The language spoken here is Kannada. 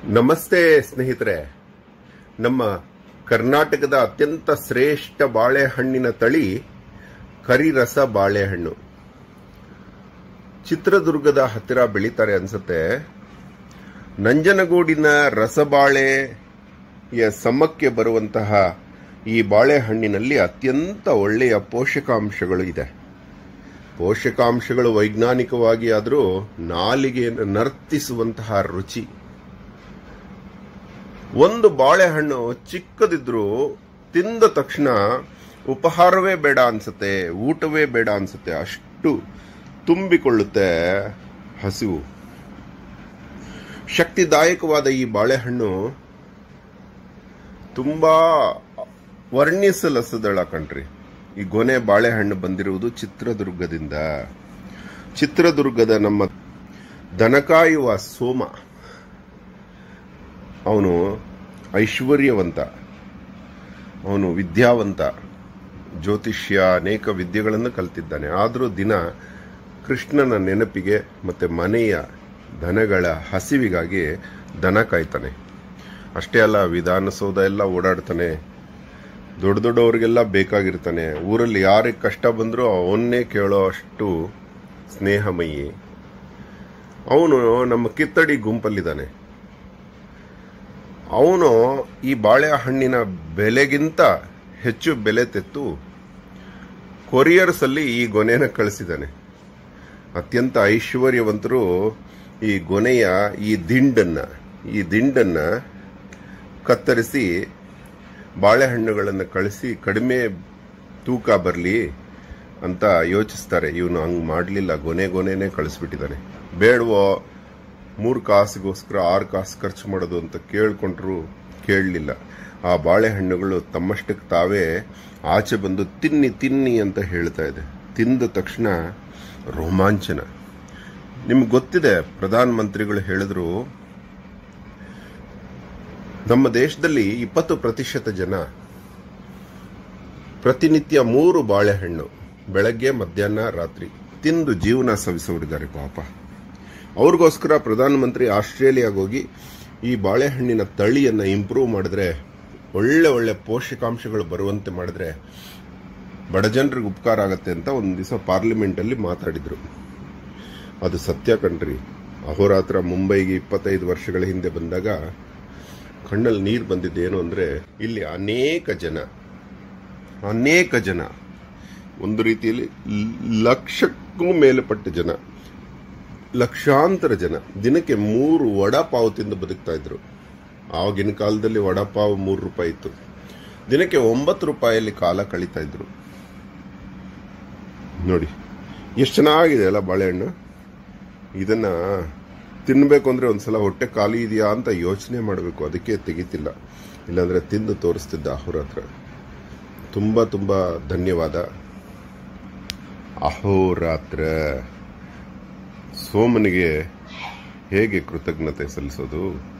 ನಮಸ್ತೆ ಸ್ನೇಹಿತರೆ ನಮ್ಮ ಕರ್ನಾಟಕದ ಅತ್ಯಂತ ಶ್ರೇಷ್ಠ ಬಾಳೆಹಣ್ಣಿನ ತಳಿ ಕರಿರಸ ಬಾಳೆಹಣ್ಣು ಚಿತ್ರದುರ್ಗದ ಹತ್ತಿರ ಬೆಳೀತಾರೆ ಅನ್ಸುತ್ತೆ ನಂಜನಗೂಡಿನ ರಸಬಾಳೆಯ ಸಮಕ್ಕೆ ಬರುವಂತಹ ಈ ಬಾಳೆಹಣ್ಣಿನಲ್ಲಿ ಅತ್ಯಂತ ಒಳ್ಳೆಯ ಪೋಷಕಾಂಶಗಳು ಇದೆ ಪೋಷಕಾಂಶಗಳು ವೈಜ್ಞಾನಿಕವಾಗಿ ಆದರೂ ನಾಲಿಗೆಯನ್ನು ನರ್ತಿಸುವಂತಹ ರುಚಿ ಒಂದು ಬಾಳೆಹಣ್ಣು ಚಿಕ್ಕದಿದ್ರು ತಿಂದ ತಕ್ಷಣ ಉಪಹಾರವೇ ಬೇಡ ಅನ್ಸುತ್ತೆ ಊಟವೇ ಬೇಡ ಅನ್ಸುತ್ತೆ ಅಷ್ಟು ತುಂಬಿಕೊಳ್ಳುತ್ತೆ ಹಸಿವು ಶಕ್ತಿದಾಯಕವಾದ ಈ ಬಾಳೆಹಣ್ಣು ತುಂಬಾ ವರ್ಣಿಸಲಸದಳ ಕಣ್ರಿ ಈ ಗೊನೆ ಬಾಳೆಹಣ್ಣು ಬಂದಿರುವುದು ಚಿತ್ರದುರ್ಗದಿಂದ ಚಿತ್ರದುರ್ಗದ ನಮ್ಮ ದನಕಾಯುವ ಸೋಮ ಅವನು ಐಶ್ವರ್ಯವಂತ ಅವನು ವಿದ್ಯಾವಂತ ಜ್ಯೋತಿಷ್ಯ ಅನೇಕ ವಿದ್ಯೆಗಳನ್ನು ಕಲ್ತಿದ್ದಾನೆ ಆದರೂ ದಿನ ಕೃಷ್ಣನ ನೆನಪಿಗೆ ಮತ್ತೆ ಮನೆಯ ದನಗಳ ಹಸಿವಿಗಾಗಿ ದನ ಕಾಯ್ತಾನೆ ಅಷ್ಟೇ ಅಲ್ಲ ವಿಧಾನಸೌಧ ಎಲ್ಲ ಓಡಾಡ್ತಾನೆ ದೊಡ್ಡ ದೊಡ್ಡವರಿಗೆಲ್ಲ ಬೇಕಾಗಿರ್ತಾನೆ ಊರಲ್ಲಿ ಯಾರಿಗೆ ಕಷ್ಟ ಬಂದರೂ ಅವನ್ನೇ ಕೇಳೋ ಅಷ್ಟು ಸ್ನೇಹಮಯಿ ಅವನು ನಮ್ಮ ಕಿತ್ತಡಿ ಗುಂಪಲ್ಲಿದ್ದಾನೆ ಅವನು ಈ ಬಾಳೆಹಣ್ಣಿನ ಬೆಲೆಗಿಂತ ಹೆಚ್ಚು ಬೆಲೆ ತೆತ್ತು ಕೊರಿಯರ್ಸ್ ಅಲ್ಲಿ ಈ ಗೊನೆನ ಕಳಿಸಿದ್ದಾನೆ ಅತ್ಯಂತ ಐಶ್ವರ್ಯವಂತರು ಈ ಗೊನೆಯ ಈ ದಿಂಡನ್ನ ಈ ದಿಂಡನ್ನ ಕತ್ತರಿಸಿ ಬಾಳೆಹಣ್ಣುಗಳನ್ನು ಕಳಿಸಿ ಕಡಿಮೆ ತೂಕ ಬರಲಿ ಅಂತ ಯೋಚಿಸ್ತಾರೆ ಇವನು ಹಂಗ್ ಮಾಡಲಿಲ್ಲ ಗೊನೆ ಗೊನೆನೇ ಕಳಿಸ್ಬಿಟ್ಟಿದ್ದಾನೆ ಬೇಡವೋ ಮೂರು ಕಾಸಿಗೋಸ್ಕರ ಆರು ಕಾಸು ಖರ್ಚು ಮಾಡೋದು ಅಂತ ಕೇಳ್ಕೊಂಡ್ರು ಕೇಳಲಿಲ್ಲ ಆ ಬಾಳೆಹಣ್ಣುಗಳು ತಮ್ಮಷ್ಟಕ್ಕೆ ತಾವೇ ಆಚೆ ಬಂದು ತಿನ್ನಿ ತಿನ್ನಿ ಅಂತ ಹೇಳ್ತಾ ಇದೆ ತಿಂದ ತಕ್ಷಣ ರೋಮಾಂಚನ ನಿಮ್ಗೆ ಗೊತ್ತಿದೆ ಪ್ರಧಾನ ಮಂತ್ರಿಗಳು ಹೇಳಿದ್ರು ನಮ್ಮ ದೇಶದಲ್ಲಿ ಇಪ್ಪತ್ತು ಪ್ರತಿಶತ ಜನ ಪ್ರತಿನಿತ್ಯ ಮೂರು ಬಾಳೆಹಣ್ಣು ಬೆಳಗ್ಗೆ ಮಧ್ಯಾಹ್ನ ರಾತ್ರಿ ತಿಂದು ಜೀವನ ಸವಿಸೋರಿದ್ದಾರೆ ಪಾಪ ಅವ್ರಿಗೋಸ್ಕರ ಪ್ರಧಾನಮಂತ್ರಿ ಆಸ್ಟ್ರೇಲಿಯಾಗ ಹೋಗಿ ಈ ಬಾಳೆಹಣ್ಣಿನ ತಳಿಯನ್ನ ಇಂಪ್ರೂವ್ ಮಾಡಿದ್ರೆ ಒಳ್ಳೆ ಒಳ್ಳೆ ಪೋಷಕಾಂಶಗಳು ಬರುವಂತೆ ಮಾಡಿದ್ರೆ ಬಡ ಜನರಿಗೆ ಉಪಕಾರ ಆಗತ್ತೆ ಅಂತ ಒಂದು ದಿವಸ ಪಾರ್ಲಿಮೆಂಟ್ ಅಲ್ಲಿ ಮಾತಾಡಿದ್ರು ಅದು ಸತ್ಯ ಕಣ್ರಿ ಅಹೋರಾತ್ರ ಮುಂಬೈಗೆ ಇಪ್ಪತ್ತೈದು ವರ್ಷಗಳ ಹಿಂದೆ ಬಂದಾಗ ಕಣ್ಣಲ್ಲಿ ನೀರು ಬಂದಿದ್ದೇನು ಅಂದ್ರೆ ಇಲ್ಲಿ ಅನೇಕ ಜನ ಅನೇಕ ಜನ ಒಂದು ರೀತಿಯಲ್ಲಿ ಲಕ್ಷಕ್ಕೂ ಮೇಲ್ಪಟ್ಟ ಜನ ಲಕ್ಷಾಂತರ ಜನ ದಿನಕ್ಕೆ ಮೂರು ವಡಾಪಾವ್ ತಿಂದು ಬದುಕ್ತಾ ಇದ್ರು ಆವಾಗಿನ ಕಾಲದಲ್ಲಿ ವಡಾಪಾವ್ ಮೂರು ರೂಪಾಯಿ ಇತ್ತು ದಿನಕ್ಕೆ ಒಂಬತ್ತು ರೂಪಾಯಿಯಲ್ಲಿ ಕಾಲ ಕಳೀತಾ ಇದ್ರು ನೋಡಿ ಎಷ್ಟು ಚೆನ್ನಾಗಿದೆ ಅಲ್ಲ ಬಾಳೆಹಣ್ಣು ಇದನ್ನ ತಿನ್ಬೇಕು ಅಂದ್ರೆ ಒಂದ್ಸಲ ಹೊಟ್ಟೆ ಖಾಲಿ ಇದೆಯಾ ಅಂತ ಯೋಚನೆ ಮಾಡಬೇಕು ಅದಕ್ಕೆ ತೆಗಿತಿಲ್ಲ ಇಲ್ಲಾಂದ್ರೆ ತಿಂದು ತೋರಿಸ್ತಿದ್ದ ಅಹೋರಾತ್ರ ತುಂಬಾ ತುಂಬಾ ಧನ್ಯವಾದ ಅಹೋರಾತ್ರ ಸೋಮನಿಗೆ ಹೇಗೆ ಕೃತಜ್ಞತೆ ಸಲ್ಲಿಸೋದು